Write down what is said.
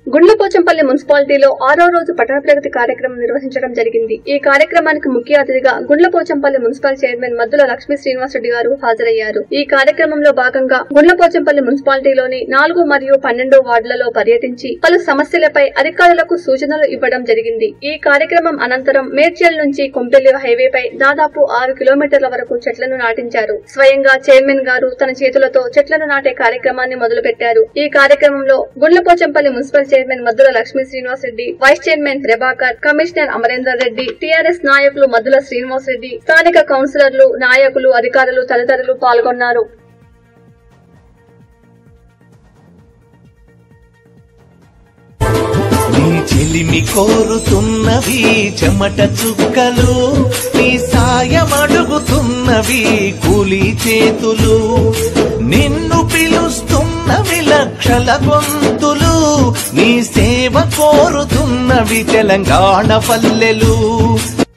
గుండ్లపోచంపల్లి మున్సిపాలిటీలో ఆరో రోజు పట్టణ ప్రగతి కార్యక్రమం నిర్వహించడం జరిగింది ఈ కార్యక్రమానికి ముఖ్య అతిథిగా గుండ్లపోచంపల్లి మున్సిపల్ చైర్మన్ మద్దుల లక్ష్మీ శ్రీనివాసరెడ్డి గారు హాజరయ్యారు ఈ కార్యక్రమంలో భాగంగా గుండ్లపోచంపల్లి మున్సిపాలిటీలోని నాలుగు మరియు పన్నెండు వార్డులలో పర్యటించి పలు సమస్యలపై అధికారులకు సూచనలు ఇవ్వడం జరిగింది ఈ కార్యక్రమం అనంతరం మేడ్చల్ నుంచి కొంపెల్లి హైవేపై దాదాపు ఆరు కిలోమీటర్ల వరకు చెట్లను నాటించారు స్వయంగా చైర్మన్ గారు తన చేతులతో చెట్లను నాటే కార్యక్రమాన్ని మొదలుపెట్టారు ఈ కార్యక్రమంలో Gundlapochampally municipal chairman Maddula Lakshmi Srinivas Reddy vice chairman Prabhakar commissioner Amarender Reddy TRS నాయకులు మద్దుల శ్రీనివాస్ రెడ్డి స్థానిక కౌన్సిలర్లు నాయకులు అధికారులు తదితరులు పాల్గొన్నారు నీ చెలిమి కోరుతున్నవి చెమట చుక్కలు నీ సాయం అడుగుతున్నవి కూలి చేతులు నిన్ను పిలుస్తున్నవి లక్షల గొంతులు నీ సేవ కోరుతున్నవి తెలంగాణ పల్లెలు